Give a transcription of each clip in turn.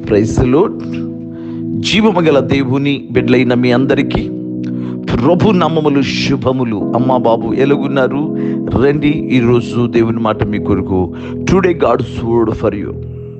ప్రైస్లో జీవము గల దేవుని బిడ్డలైన మీ అందరికీ ప్రభు నామములు శుభములు అమ్మా బాబు ఎలుగున్నారు రండి ఈరోజు దేవుని మాట మీ కొరకు today God's word for you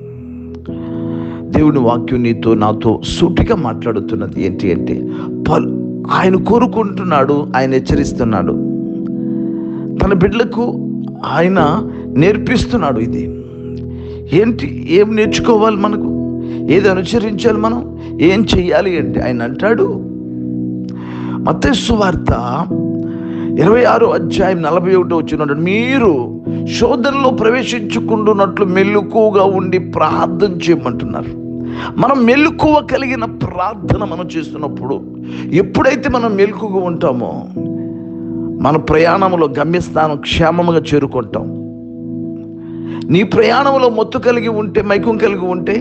దేవుని వాక్యం నీతో నాతో సూటిగా మాట్లాడుతున్నది ఏంటి అంటే పలు ఆయన కోరుకుంటున్నాడు ఆయన హెచ్చరిస్తున్నాడు తన బిడ్డలకు ఆయన నేర్పిస్తున్నాడు ఇది ఏంటి ఏం నేర్చుకోవాలి మనకు ఏది అనుసరించాలి మనం ఏం చెయ్యాలి అంటే ఆయన అంటాడు మత్తస్సు వార్త ఇరవై ఆరు అధ్యాయం నలభై ఒకటి వచ్చినట్టు మీరు శోధనలో ప్రవేశించుకుంటున్నట్లు మెల్లుకుగా ఉండి ప్రార్థన చేయమంటున్నారు మనం మెలకువ కలిగిన ప్రార్థన మనం చేస్తున్నప్పుడు ఎప్పుడైతే మనం మెలకుగా ఉంటామో మన ప్రయాణంలో గమ్యస్థానం క్షేమముగా చేరుకుంటాం నీ ప్రయాణంలో మొత్తు కలిగి ఉంటే మైకం కలిగి ఉంటే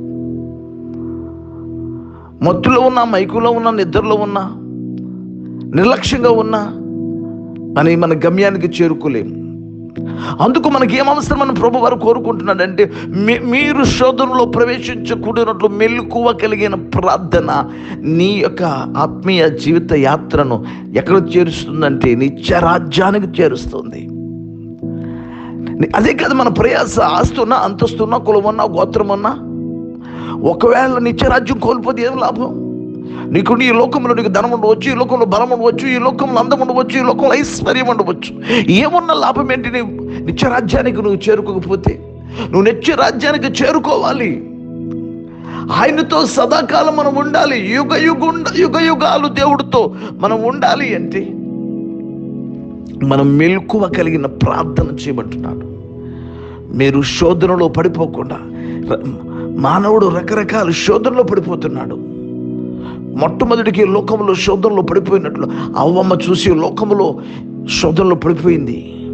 మత్తులో ఉన్నా మైకులో ఉన్నా నిద్రలో ఉన్నా నిర్లక్ష్యంగా ఉన్నా అని మన గమ్యానికి చేరుకోలేము అందుకు మనకి ఏం అవసరం అని ప్రభు వారు కోరుకుంటున్నాడంటే మీ- మీరు శోధనలో ప్రవేశించకూడినట్లు మెలకువ కలిగిన ప్రార్థన నీ యొక్క ఆత్మీయ జీవిత యాత్రను ఎక్కడ చేరుస్తుందంటే నిత్య రాజ్యానికి చేరుస్తుంది అదే కదా మన ప్రయాస ఆస్తున్నా అంతస్తున్నా కులమన్నా గోత్రమన్నా ఒకవేళ నిత్యరాజ్యం కోల్పోతే ఏం లాభం నీకు నీ లోకంలో నీకు ధనం ఉండవచ్చు ఈ లోకంలో బలం ఉండవచ్చు ఈ లోకంలో అందం ఉండవచ్చు ఈ లోకంలో ఐశ్వర్యం ఉండవచ్చు ఏమున్న లాభం ఏంటి నీ నిత్యరాజ్యానికి నువ్వు చేరుకోకపోతే నువ్వు నిత్య రాజ్యానికి చేరుకోవాలి ఆయనతో సదాకాలం మనం ఉండాలి యుగ యుగుండ యుగ యుగాలు దేవుడితో మనం ఉండాలి అంటే మనం మెలకువ కలిగిన ప్రార్థన చేయమంటున్నాడు మీరు శోధనలో పడిపోకుండా ర- మానవుడు రకరకాల శోధనలో పడిపోతున్నాడు మొట్టమొదటికి లోకంలో శోధనలో పడిపోయినట్లు అవ్వమ్మ చూసి లోకంలో శోధనలో పడిపోయింది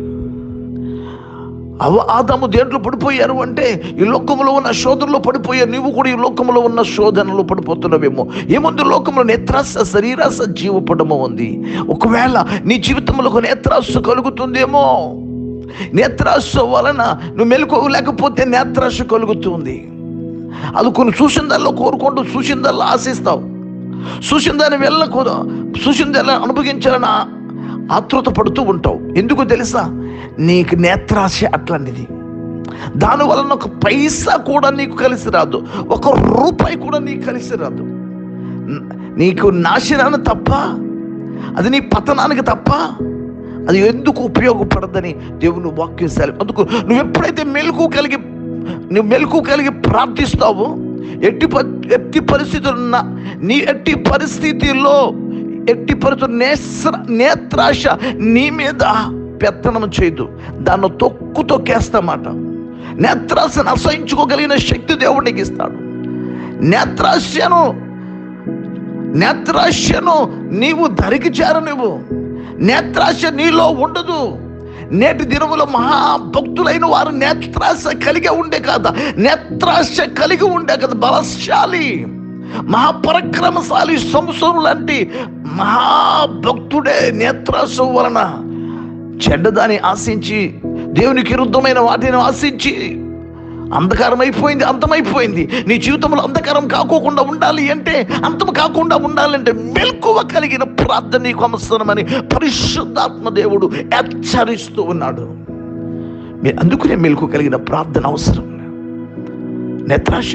అవ ఆదాము దేంట్లో పడిపోయారు అంటే ఈ లోకంలో ఉన్న శోధనలో పడిపోయారు నువ్వు కూడా ఈ లోకంలో ఉన్న శోధనలో పడిపోతున్నావేమో ఏముంది లోకంలో నేత్రాస శరీరాస జీవపడము ఉంది ఒకవేళ నీ జీవితంలో ఒక నేత్రాస కలుగుతుందేమో నేత్రాస వలన నువ్వు మెలుకోలేకపోతే నేత్రాస కలుగుతుంది అది కొన్ని చూసిందల్లో కోరుకుంటూ చూసిందల్లో ఆశిస్తావు చూసిన దాన్ని వెళ్ళకూడదు చూసిన దాన్ని అనుభవించాలని ఆ- ఆతృత పడుతూ ఉంటావు ఎందుకు తెలుసా నీకు నేత్రాశ అట్లాంటిది దాని వలన ఒక పైసా కూడా నీకు కలిసి రాదు ఒక రూపాయి కూడా నీకు కలిసి రాదు న- నీకు నాశనాన్ని తప్ప అది నీ పతనానికి తప్ప అది ఎందుకు ఉపయోగపడదని దేవుని వాక్యం సెలవు అందుకు నువ్వు ఎప్పుడైతే మెలకు కలిగి నువ్వు మెలకు కలిగి ప్రార్థిస్తావో ఎట్టి ప- ఎట్టి పరిస్థితులు ఉన్న నీ ఎట్టి పరిస్థితిలో ఎట్టి పరిస్థితులు నేత్ర నేత్రాశ నీ మీద పెత్తనం చేయదు దాన్ని తొక్కు తొక్కేస్తామాట నేత్రాశను అసహించుకోగలిగిన శక్తి దేవుడికి ఇస్తాడు నేత్రాశను నేత్రాశను నీవు ధరికి చేర నువ్వు నేత్రాశ నీలో ఉండదు నేటి దినములో మహాభక్తులైన వారు నేత్రాశ కలిగి ఉండే కదా నేత్రాశ కలిగి ఉండే కదా బలశాలి మహాపరక్రమశాలి సంసోను లాంటి మహాభక్తుడే నేత్రాశ వలన చెడ్డదాన్ని ఆశించి దేవునికి విరుద్ధమైన వాటిని ఆశించి అంధకారం అయిపోయింది అంతమైపోయింది నీ జీవితంలో అంధకారం కాకోకుండా ఉండాలి అంటే అంతం కాకుండా ఉండాలంటే మెలకువ కలిగిన ప్రార్థన నీకు అవసరమని పరిశుద్ధాత్మ దేవుడు హెచ్చరిస్తూ ఉన్నాడు మీరు అందుకునే మెలకు కలిగిన ప్రార్థన అవసరం నేత్రాశ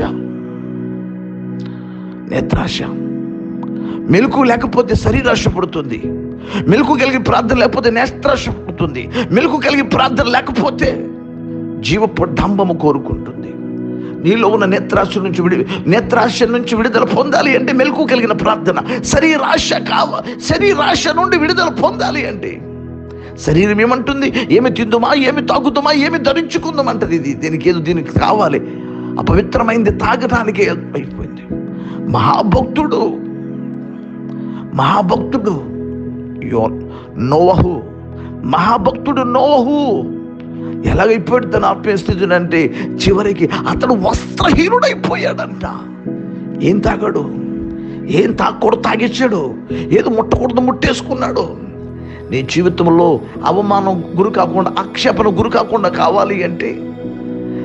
నేత్రాశ మెలకు లేకపోతే శరీరాశ పుడుతుంది మెలకు కలిగి ప్రార్థన లేకపోతే నేత్రాశ పుడుతుంది మెలకు కలిగి ప్రార్థన లేకపోతే జీవపు డంబము కోరుకుంటుంది నీలో ఉన్న నేత్రాశ నుంచి విడి నేత్రాశ నుంచి విడుదల పొందాలి అంటే మెలకు కలిగిన ప్రార్థన శరీరాశ కావ శరీరాశ నుండి విడుదల పొందాలి అంటే శరీరం ఏమంటుంది ఏమి తిందుమా ఏమి తాగుతామా ఏమి ధరించుకుందామంటది ఇది దీనికి ఏదో దీనికి కావాలి అపవిత్రమైంది తాగడానికి అయిపోయింది మహాభక్తుడు మహాభక్తుడు యో నోవహు మహాభక్తుడు నోవహు ఎలాగైపోయాడు తన ఆత్మీయస్థితుడు అంటే చివరికి అతడు వస్త్రహీనుడైపోయాడంట ఏం తాగాడు ఏం తాగకూడదు తాగిచ్చాడు ఏదో ముట్టకూడదు ముట్టేసుకున్నాడు నీ జీవితంలో అవమానం గురి కాకుండా ఆక్షేపణ గురి కాకుండా కావాలి అంటే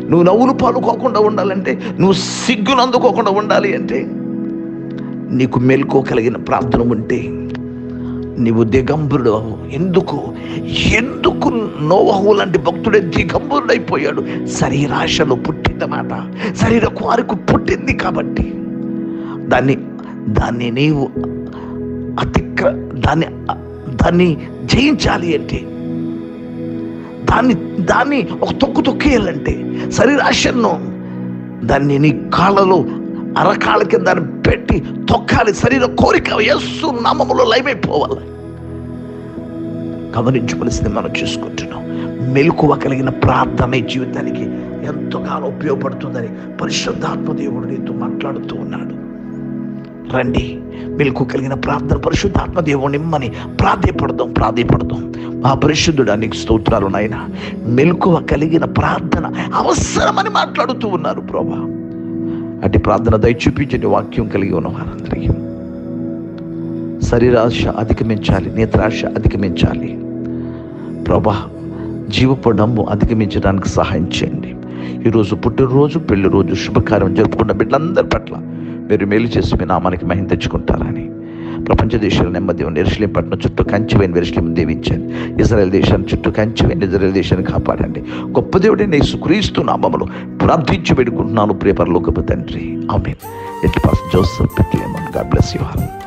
నువ్వు నవ్వులు పాలుకోకుండా ఉండాలంటే నువ్వు సిగ్గును అందుకోకుండా ఉండాలి అంటే నీకు మెలకు కలిగిన ప్రార్థన ఉంటే నీవు దిగంబరుడు అవ్వు. ఎందుకు ఎందుకు నోవహు లాంటి భక్తుడే దిగంబరుడైపోయాడు శరీరాశలో పుట్టిందన్నమాట శరీర కోరిక పుట్టింది కాబట్టి దాన్ని దాన్ని నీవు అతిక్ర దాన్ని దాన్ని జయించాలి అంటే దాన్ని దాన్ని ఒక తొక్కు తొక్కేయాలంటే శరీరాశను దాన్ని నీ కాళ్ళలో అరకాళ్ళ కింద దాన్ని పెట్టి తొక్కాలి శరీర కోరిక యస్సు నామములో లయమైపోవాలి గమనించవలసింది మనం చూసుకుంటున్నాం మెలకువ కలిగిన ప్రార్థన ఈ జీవితానికి ఎంతగానో ఉపయోగపడుతుందని పరిశుద్ధాత్మ దేవుడు నీతో మాట్లాడుతూ ఉన్నాడు రండి మెలకు కలిగిన ప్రార్థన పరిశుద్ధాత్మ దేవుని ఇమ్మని ప్రాధేయపడదాం ప్రాధేయపడదాం మా పరిశుద్ధుడా నీకు స్తోత్రాలు నాయన మెలకువ కలిగిన ప్రార్థన అవసరమని మాట్లాడుతూ ఉన్నారు ప్రభా అటు ప్రార్థన దయ చూపించని వాక్యం కలిగి ఉన్న వారందరికీ శరీరాశ అధిగమించాలి నేత్రాశ అధిగమించాలి ప్రభా జీవపు డమ్ము అధిగమించడానికి సహాయం చేయండి ఈరోజు పుట్టినరోజు పెళ్లి రోజు శుభకార్యం జరుపుకున్న బిడ్డలందరి పట్ల మీరు మేలు చేసి మీ నామానికి మహిమ తెచ్చుకుంటారని ప్రపంచ దేశాల నెమ్మది ఉన్న ఎరుసలేం పట్టణం చుట్టూ కంచివైన ఎరుసలేం దేవించండి ఇజ్రాయెల్ దేశాన్ని చుట్టూ కంచివైన ఇజ్రాయెల్ దేశాన్ని కాపాడండి గొప్ప దేవుడైన యేసుక్రీస్తు నామములు ప్రార్థించి పెడుకుంటున్నాను ప్రియపరలోకపు తండ్రి ఆమె ఎట్టి పాస్ Joseph God bless you all